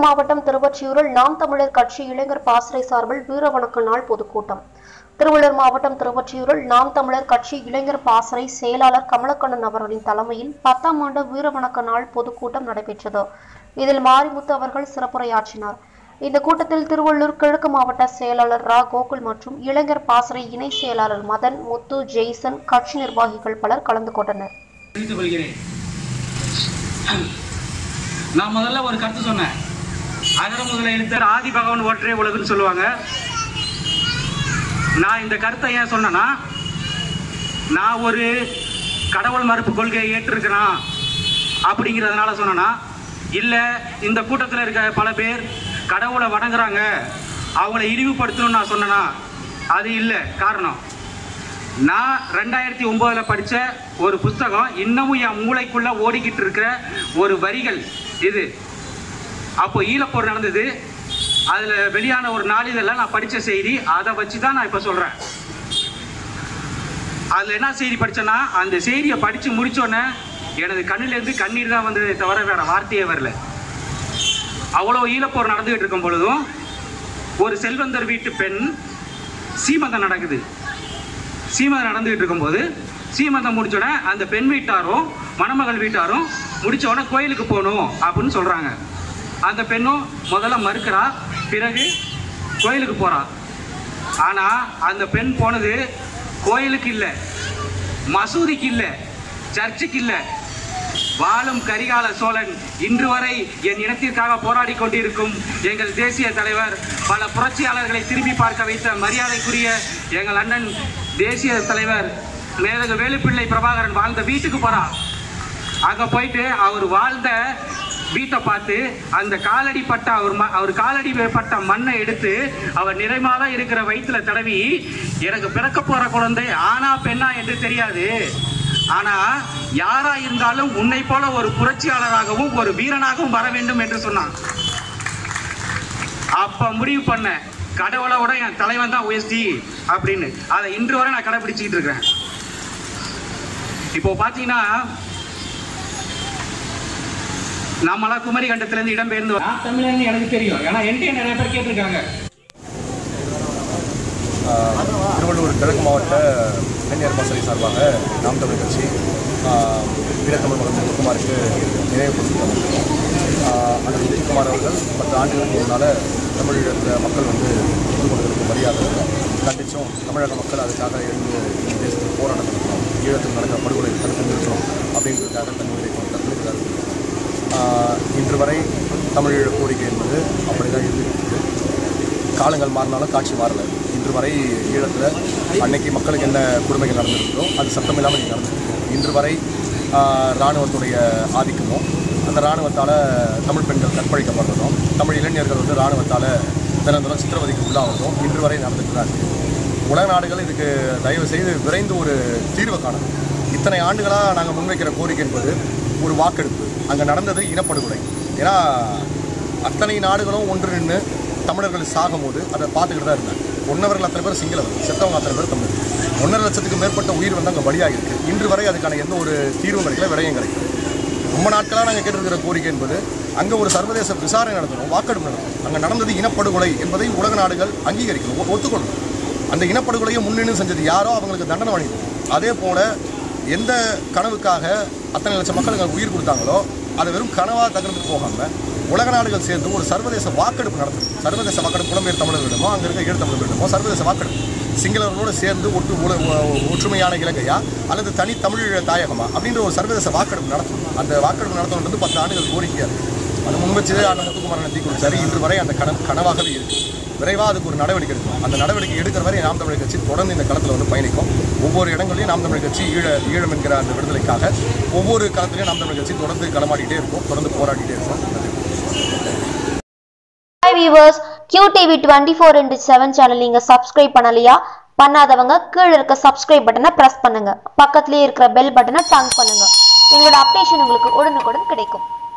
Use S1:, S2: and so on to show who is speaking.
S1: மாவட்டம் திருவொற்றியூரில் நாம் தமிழர் கட்சி இளைஞர் பாசறை சார்பில் வீரவணக்க நாள் பொதுக்கூட்டம் திருவள்ளூர் மாவட்டம் திருவொற்றியூரில் நாம் தமிழர் கட்சி இளைஞர் பாசறை செயலாளர் கமலக்கண்ணன் அவர்களின் தலைமையில் பத்தாம் ஆண்டு வீரவணக்க நாள் பொதுக்கூட்டம் நடைபெற்றது இதில் மாரிமுத்து அவர்கள் சிறப்புரையாற்றினார் இந்த கூட்டத்தில் திருவள்ளூர் கிழக்கு மாவட்ட செயலாளர் ரா கோகுல் மற்றும் இளைஞர் பாசறை இணை செயலாளர் மதன் முத்து ஜெய்சன் கட்சி நிர்வாகிகள் பலர் கலந்து கொண்டனர்
S2: தெரிவித்துக் கொள்கிறேன் நான் முதல்ல ஒரு கருத்து சொன்னேன் அகர முதல எழுத்தர் ஆதி பகவான் ஒற்றே உலகுன்னு சொல்லுவாங்க நான் இந்த கருத்தை ஏன் சொன்னேன்னா நான் ஒரு கடவுள் மறுப்பு கொள்கையை ஏற்றிருக்கிறேன் அப்படிங்கிறதுனால சொன்னேன்னா இல்லை இந்த கூட்டத்தில் இருக்க பல பேர் கடவுளை வணங்குறாங்க அவங்கள இழிவுபடுத்தணும்னு நான் சொன்னேனா அது இல்லை காரணம் நான் ரெண்டாயிரத்தி ஒன்பதுல படிச்ச ஒரு புஸ்தகம் இன்னமும் என் மூளைக்குள்ள ஓடிக்கிட்டு இருக்கிற ஒரு வரிகள் இது அப்போ ஈழப்போர் நடந்தது அதுல வெளியான ஒரு நாளிதழில் நான் படிச்ச செய்தி அதை வச்சு தான் நான் இப்போ சொல்றேன் அதுல என்ன செய்தி படிச்சேன்னா அந்த செய்தியை படிச்சு முடிச்சோன்னே எனது கண்ணிலேருந்து கண்ணீர் தான் வந்ததே தவிர வேற வார்த்தையே வரல அவ்வளோ ஈழப்போர் நடந்துகிட்டு இருக்கும் பொழுதும் ஒரு செல்வந்தர் வீட்டு பெண் சீமந்தம் நடக்குது சீமந்தம் நடந்துகிட்டு இருக்கும்போது சீமந்தம் முடிச்சோடனே அந்த பெண் வீட்டாரும் மணமகள் வீட்டாரும் முடிச்ச உடனே கோயிலுக்கு போகணும் அப்படின்னு சொல்றாங்க அந்த பெண்ணும் முதல்ல மறுக்கிறா பிறகு கோயிலுக்கு போறா ஆனா அந்த பெண் போனது கோயிலுக்கு இல்லை மசூதிக்கு இல்லை சர்ச்சுக்கு இல்லை வாழும் கரிகால சோழன் இன்று வரை என் இனத்திற்காக போராடி கொண்டிருக்கும் எங்கள் தேசிய தலைவர் பல புரட்சியாளர்களை திரும்பி பார்க்க வைத்த மரியாதைக்குரிய எங்கள் அண்ணன் தேசிய தலைவர் மேலகு வேலுப்பிள்ளை பிரபாகரன் வாழ்ந்த வீட்டுக்கு போறா அங்க போயிட்டு அவர் வாழ்ந்த வீட்டை பார்த்து அந்த காலடி பட்ட அவர் ம- அவர் காலடி பட்ட மண்ணை எடுத்து அவர் நிறைமாத இருக்கிற வயிற்றுல தடவி எனக்கு பிறக்க போற குழந்தை ஆனா பெண்ணா என்று தெரியாது ஆனா யாரா இருந்தாலும் உன்னை போல ஒரு புரட்சியாளராகவும் ஒரு வீரனாகவும் வர வேண்டும் என்று சொன்னான் அப்ப முடிவு பண்ண கடவுளை விட என் தலைவன் தான் உயர்த்தி அப்படின்னு அதை இன்று வரை நான் கடைபிடிச்சிட்டு இருக்கிறேன் இப்போ பாத்தீங்கன்னா நம்மளாம் குமரி கண்டத்திலிருந்து இடம்பெயர்ந்து வரோம். நான் தமிழன் எனக்கு தெரியும் ஏன்னா என்கிட்ட நிறைய பேர் கேட்டிருக்காங்க
S3: ஆஹ் திருவள்ளூர் கிழக்கு மாவட்ட இளைஞர் பாசறை சார்பாக நாம் தமிழ் கட்சி ஆஹ் வீரத்தமிழ் மகன் முத்துக்குமாருக்கு நினைவு கொடுத்துருக்கோம் அந்த முத்துக்குமார் அவர்கள் பத்து ஆண்டுகளுக்கு முன்னால் தமிழக மக்கள் வந்து கொடுத்து கொண்டிருக்கும் மரியாதை கண்டிச்சும் தமிழக மக்கள் அதுக்காக எழுந்து இந்த தேசத்தில் போராட்டம் நடத்தணும் ஈழத்தில் நடக்கிற படுகொலை தடுத்து நிறுத்தணும் அப்படிங்கிறதுக்காக தன்னுடைய தடுக்கிறார்கள் இன்று வரை தமிழ் கோரிக்கை என்பது அப்படிதான் இருந்துட்டு காலங்கள் மாறினாலும் காட்சி மாறல இன்று வரை ஈழத்தில் அன்னைக்கு மக்களுக்கு என்ன கொடுமைகள் நடந்திருந்தோ அது சத்தம் இல்லாமல் இங்கே நடந்திருக்கு இன்று வரை ஆஹ், இராணுவத்துடைய ஆதிக்கமும் அந்த இராணுவத்தால் தமிழ் பெண்கள் கற்பழிக்கப்படுறதும் தமிழ் இளைஞர்கள் வந்து இராணுவத்தால் தினம் தினம் சித்திரவதைக்கு உள்ளாகிறதும் இன்று வரை நடந்துட்டு தான் இருக்கு உலக நாடுகள் இதுக்கு தயவு செய்து விரைந்து ஒரு தீர்வு காணும் இத்தனை ஆண்டுகளாக நாங்கள் முன்வைக்கிற கோரிக்கை என்பது ஒரு வாக்கெடுப்பு அங்கே நடந்தது இனப்படுகொலை ஏன்னா அத்தனை நாடுகளும் ஒன்று நின்று தமிழர்கள் சாகும்போது அதை பார்த்துக்கிட்டு தான் இருந்தாங்க ஒன்னவர்கள் அத்தனை பேர் சிங்களவர் செத்தவங்க அத்தனை பேர் தமிழ் ஒன்றரை லட்சத்துக்கு மேற்பட்ட உயிர் வந்து அங்கே பலியாக இருக்கு இன்று வரை அதுக்கான எந்த ஒரு தீர்வும் கிடைக்கல விடயம் கிடைக்கல ரொம்ப நாட்களாக நாங்கள் கேட்டிருக்கிற கோரிக்கை என்பது அங்கே ஒரு சர்வதேச விசாரணை நடத்தணும் வாக்கெடுப்பு நடத்தணும் அங்கே நடந்தது இனப்படுகொலை என்பதை உலக நாடுகள் அங்கீகரிக்கணும் ஒ- ஒத்துக்கொள்ளணும் அந்த இனப்படுகொலையை முன்னின்று செஞ்சது யாரோ அவங்களுக்கு தண்டனை வழங்கணும் அதே போல எந்த கனவுக்காக அத்தனை லட்சம் மக்கள் அங்கே உயிர் கொடுத்தாங்களோ அதை வெறும் கனவாக தகர்ந்து போகாமல் உலக நாடுகள் சேர்ந்து ஒரு சர்வதேச வாக்கெடுப்பு நடத்தணும் சர்வதேச வாக்கெடுப்பு புலம்பெயர் தமிழர்களிடமோ அங்கே இருக்க ஈழ தமிழர்களிடமோ சர்வதேச வாக்கெடுப்பு சிங்களவர்களோடு சேர்ந்து ஒட்டு உல- ஒ- ஒற்றுமையான இலங்கையா அல்லது தனி தமிழ் தாயகமா அப்படின்ற ஒரு சர்வதேச வாக்கெடுப்பு நடத்தணும் அந்த வாக்கெடுப்பு நடத்தணுன்றது பத்து ஆண்டுகள் கோரிக்கையா இருக்கு அது முன்வச்சு அந்த முத்துக்குமாரன் தீ கொடுத்தாரு இன்று வரை அந்த கன கனவாகவே இருக்கு விரைவாக அதுக்கு ஒரு நடவடிக்கை எடுக்கணும் அந்த நடவடிக்கை எடுக்கிற வரை நாம் தமிழர் கட்சி தொடர்ந்து இந்த களத்தில் வந்து பயணிக்கும் ஒவ்வொரு இடங்களையும் நாம் தமிழர் கட்சி ஈழ ஈழம் என்கிற அந்த விடுதலைக்காக ஒவ்வொரு களத்திலையும் நாம் தமிழர் கட்சி தொடர்ந்து களமாடிட்டே இருக்கும் தொடர்ந்து போராடிட்டே இருக்கும் நன்றி.
S1: Hi viewers Q TV twenty four into seven channel நீங்கள் சப்ஸ்கிரைப் பண்ணலையா பண்ணாதவங்க கீழே இருக்க சப்ஸ்கிரைப் பட்டனை ப்ரெஸ் பண்ணுங்க பக்கத்துலேயே இருக்கிற பெல் பட்டனை டங் பண்ணுங்க எங்களோட அப்டேஷன் உங்களுக்கு உடனுக்குடன் கிடைக்கும்